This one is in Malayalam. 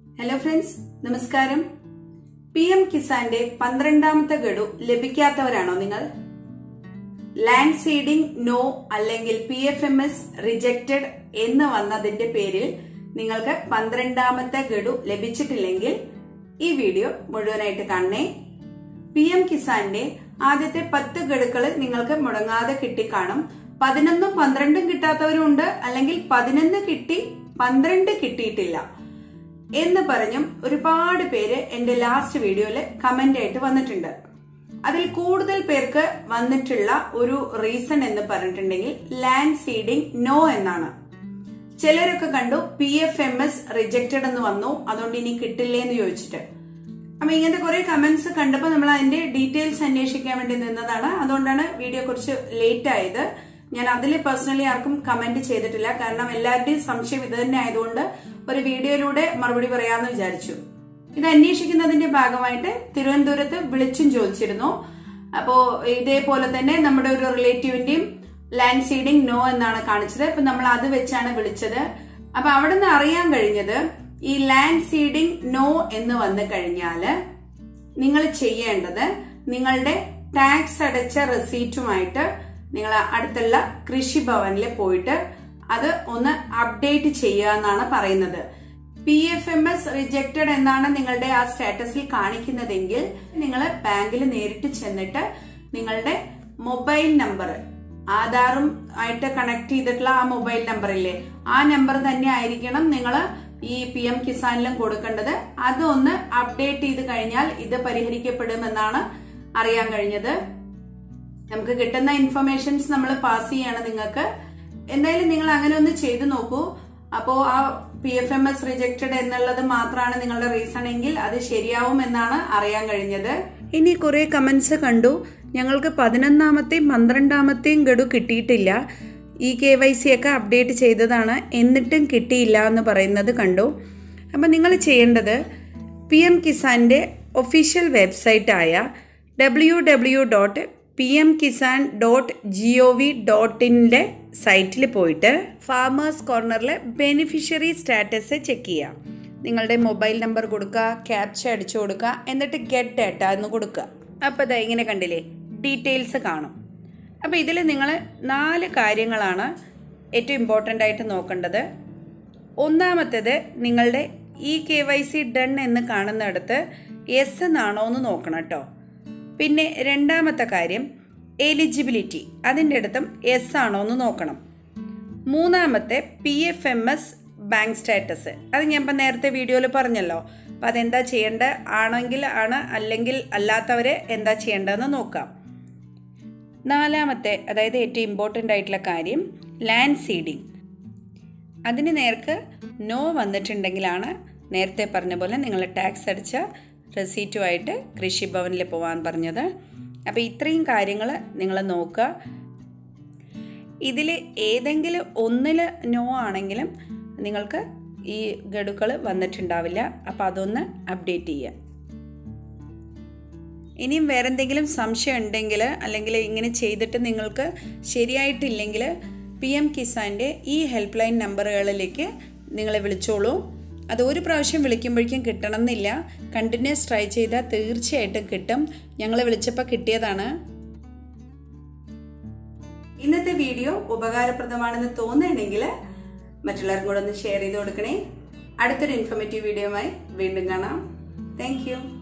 ഹലോ ഫ്രണ്ട്സ് നമസ്കാരം പി എം കിസാന്റെ പന്ത്രണ്ടാമത്തെ ഗഡു ലഭിക്കാത്തവരാണോ നിങ്ങൾ ലാൻഡ് സീഡിംഗ് നോ അല്ലെങ്കിൽ P F M S rejected എന്ന് വന്നതിന്റെ പേരിൽ നിങ്ങൾക്ക് പന്ത്രണ്ടാമത്തെ ഗഡു ലഭിച്ചിട്ടില്ലെങ്കിൽ ഈ വീഡിയോ മുഴുവനായിട്ട് കാണണേ പി എം കിസാന്റെ ആദ്യത്തെ പത്ത് ഗഡുക്കൾ നിങ്ങൾക്ക് മുടങ്ങാതെ കിട്ടിക്കാണും പതിനൊന്നും പന്ത്രണ്ടും കിട്ടാത്തവരും ഉണ്ട് അല്ലെങ്കിൽ പതിനൊന്ന് കിട്ടി പന്ത്രണ്ട് കിട്ടിയിട്ടില്ല എന്ന് പറഞ്ഞും ഒരുപാട് പേര് എന്റെ ലാസ്റ്റ് വീഡിയോയില് കമന്റ് ആയിട്ട് വന്നിട്ടുണ്ട് അതിൽ കൂടുതൽ പേർക്ക് വന്നിട്ടുള്ള ഒരു റീസൺ എന്ന് പറഞ്ഞിട്ടുണ്ടെങ്കിൽ ലാൻഡ് സീഡിംഗ് നോ എന്നാണ് ചിലരൊക്കെ കണ്ടു P F M S rejected എന്ന് വന്നു അതുകൊണ്ട് ഇനി കിട്ടില്ലേ എന്ന് ചോദിച്ചിട്ട് അപ്പൊ ഇങ്ങനത്തെ കുറെ കമന്റ്സ് കണ്ടപ്പോൾ നമ്മൾ അതിന്റെ ഡീറ്റെയിൽസ് അന്വേഷിക്കാൻ വേണ്ടി നിന്നതാണ് അതുകൊണ്ടാണ് വീഡിയോ കുറച്ച് ലേറ്റ് ആയത് ഞാൻ അതിൽ പേഴ്സണലി ആർക്കും കമന്റ് ചെയ്തിട്ടില്ല കാരണം എല്ലാവരുടെയും സംശയം ഇത് തന്നെ ആയതുകൊണ്ട് ഒരു വീഡിയോയിലൂടെ മറുപടി പറയാമെന്ന് വിചാരിച്ചു ഇത് അന്വേഷിക്കുന്നതിന്റെ ഭാഗമായിട്ട് തിരുവനന്തപുരത്ത് വിളിച്ചും ചോദിച്ചിരുന്നു അപ്പോ ഇതേപോലെ തന്നെ നമ്മുടെ ഒരു റിലേറ്റീവിന്റെയും ലാൻഡ് സീഡിംഗ് നോ എന്നാണ് കാണിച്ചത് അപ്പൊ നമ്മൾ അത് വെച്ചാണ് വിളിച്ചത് അപ്പൊ അവിടെ നിന്ന് അറിയാൻ കഴിഞ്ഞത് ഈ ലാൻഡ് സീഡിംഗ് നോ എന്ന് വന്നു കഴിഞ്ഞാല് നിങ്ങൾ ചെയ്യേണ്ടത് നിങ്ങളുടെ ടാക്സ് അടച്ച റെസീറ്റുമായിട്ട് നിങ്ങൾ അടുത്തുള്ള കൃഷിഭവനിൽ പോയിട്ട് അത് ഒന്ന് അപ്ഡേറ്റ് ചെയ്യുക എന്നാണ് പറയുന്നത് P F M S rejected എന്നാണ് നിങ്ങളുടെ ആ സ്റ്റാറ്റസിൽ കാണിക്കുന്നതെങ്കിൽ നിങ്ങൾ ബാങ്കിൽ നേരിട്ട് ചെന്നിട്ട് നിങ്ങളുടെ മൊബൈൽ നമ്പർ ആധാറും ആയിട്ട് കണക്ട് ചെയ്തിട്ടുള്ള ആ മൊബൈൽ നമ്പർ ഇല്ലേ ആ നമ്പർ തന്നെ ആയിരിക്കണം നിങ്ങൾ ഈ പി എം കിസാനിലും കൊടുക്കേണ്ടത് അതൊന്ന് അപ്ഡേറ്റ് ചെയ്ത് കഴിഞ്ഞാൽ ഇത് പരിഹരിക്കപ്പെടുമെന്നാണ് അറിയാൻ കഴിഞ്ഞത് നമുക്ക് കിട്ടുന്ന ഇൻഫർമേഷൻസ് നമ്മൾ പാസ് ചെയ്യാണ് നിങ്ങൾക്ക് എന്തായാലും നിങ്ങൾ അങ്ങനെ ഒന്ന് ചെയ്തു നോക്കൂ അപ്പോ ആ P F M S rejected എന്നുള്ളത് മാത്രമാണ് നിങ്ങളുടെ റീസൺ എങ്കിൽ അത് ശരിയാവും എന്നാണ് അറിയാൻ കഴിഞ്ഞത് ഇനി കുറെ കമന്റ്സ് കണ്ടു ഞങ്ങൾക്ക് പതിനൊന്നാമത്തെയും പന്ത്രണ്ടാമത്തെയും ഗഡു കിട്ടിയിട്ടില്ല ഈ കെ വൈ സി ഒക്കെ അപ്ഡേറ്റ് ചെയ്തതാണ് എന്നിട്ടും കിട്ടിയില്ല എന്ന് പറയുന്നത് കണ്ടു അപ്പം നിങ്ങൾ ചെയ്യേണ്ടത് പി എം കിസാൻ്റെ ഒഫീഷ്യൽ വെബ്സൈറ്റായ W W dot P M Kisan dot G O V dot ഇൻ്റെ സൈറ്റിൽ പോയിട്ട് ഫാമേഴ്സ് കോർണറിൽ ബെനിഫിഷ്യറി സ്റ്റാറ്റസ് ചെക്ക് ചെയ്യുക നിങ്ങളുടെ മൊബൈൽ നമ്പർ കൊടുക്കുക ക്യാപ്ച അടിച്ചു കൊടുക്കുക എന്നിട്ട് ഗെറ്റ് ഡാറ്റ എന്ന് കൊടുക്കുക അപ്പോൾ ഇതാ ഇങ്ങനെ കണ്ടില്ലേ ഡീറ്റെയിൽസ് കാണും അപ്പോൾ ഇതിൽ നിങ്ങൾ നാല് കാര്യങ്ങളാണ് ഏറ്റവും ഇമ്പോർട്ടൻ്റ് ആയിട്ട് നോക്കേണ്ടത് ഒന്നാമത്തേത് നിങ്ങളുടെ E K Y C done എന്ന് കാണുന്നിടത്ത് എസ് എന്നാണോ എന്ന് നോക്കണം കേട്ടോ പിന്നെ രണ്ടാമത്തെ കാര്യം എലിജിബിലിറ്റി അതിൻ്റെ അടുത്തും എസ് ആണോ എന്ന് നോക്കണം മൂന്നാമത്തെ P F M S bank status അത് ഞാൻ ഇപ്പം നേരത്തെ വീഡിയോയിൽ പറഞ്ഞല്ലോ അപ്പം അതെന്താ ചെയ്യേണ്ടത് ആണെങ്കിൽ ആണ് അല്ലെങ്കിൽ അല്ലാത്തവരെ എന്താ ചെയ്യേണ്ടതെന്ന് നോക്കാം നാലാമത്തെ അതായത് ഏറ്റവും ഇമ്പോർട്ടൻ്റ് ആയിട്ടുള്ള കാര്യം ലാൻഡ് സീഡിങ് അതിന് നേർക്ക് നോ വന്നിട്ടുണ്ടെങ്കിലാണ് നേരത്തെ പറഞ്ഞ പോലെ നിങ്ങൾ ടാക്സ് അടിച്ച റെസീറ്റുമായിട്ട് കൃഷിഭവനിൽ പോകാൻ പറഞ്ഞത് അപ്പോൾ ഇത്രയും കാര്യങ്ങൾ നിങ്ങൾ നോക്കുക ഇതിൽ ഏതെങ്കിലും ഒന്നിൽ നോ ആണെങ്കിലും നിങ്ങൾക്ക് ഈ ഗഡുക്കൾ വന്നിട്ടുണ്ടാവില്ല അപ്പോൾ അതൊന്ന് അപ്ഡേറ്റ് ചെയ്യുക ഇനിയും വേറെ എന്തെങ്കിലും സംശയം ഉണ്ടെങ്കിൽ അല്ലെങ്കിൽ ഇങ്ങനെ ചെയ്തിട്ട് നിങ്ങൾക്ക് ശരിയായിട്ടില്ലെങ്കിൽ പി എം കിസാൻ്റെ ഈ ഹെൽപ്പ് ലൈൻ നമ്പറുകളിലേക്ക് നിങ്ങളെ വിളിച്ചോളൂ അത് ഒരു പ്രാവശ്യം വിളിക്കുമ്പോഴേക്കും കിട്ടണം എന്നില്ല കണ്ടിന്യൂസ് ട്രൈ ചെയ്താൽ തീർച്ചയായിട്ടും കിട്ടും ഞങ്ങൾ വിളിച്ചപ്പോൾ കിട്ടിയതാണ് ഇന്നത്തെ വീഡിയോ ഉപകാരപ്രദമാണെന്ന് തോന്നുന്നുണ്ടെങ്കിൽ മറ്റുള്ളവർക്കും കൂടെ ഒന്ന് ഷെയർ ചെയ്ത് കൊടുക്കണേ അടുത്തൊരു ഇൻഫോർമേറ്റീവ് വീഡിയോയുമായി വീണ്ടും കാണാം താങ്ക്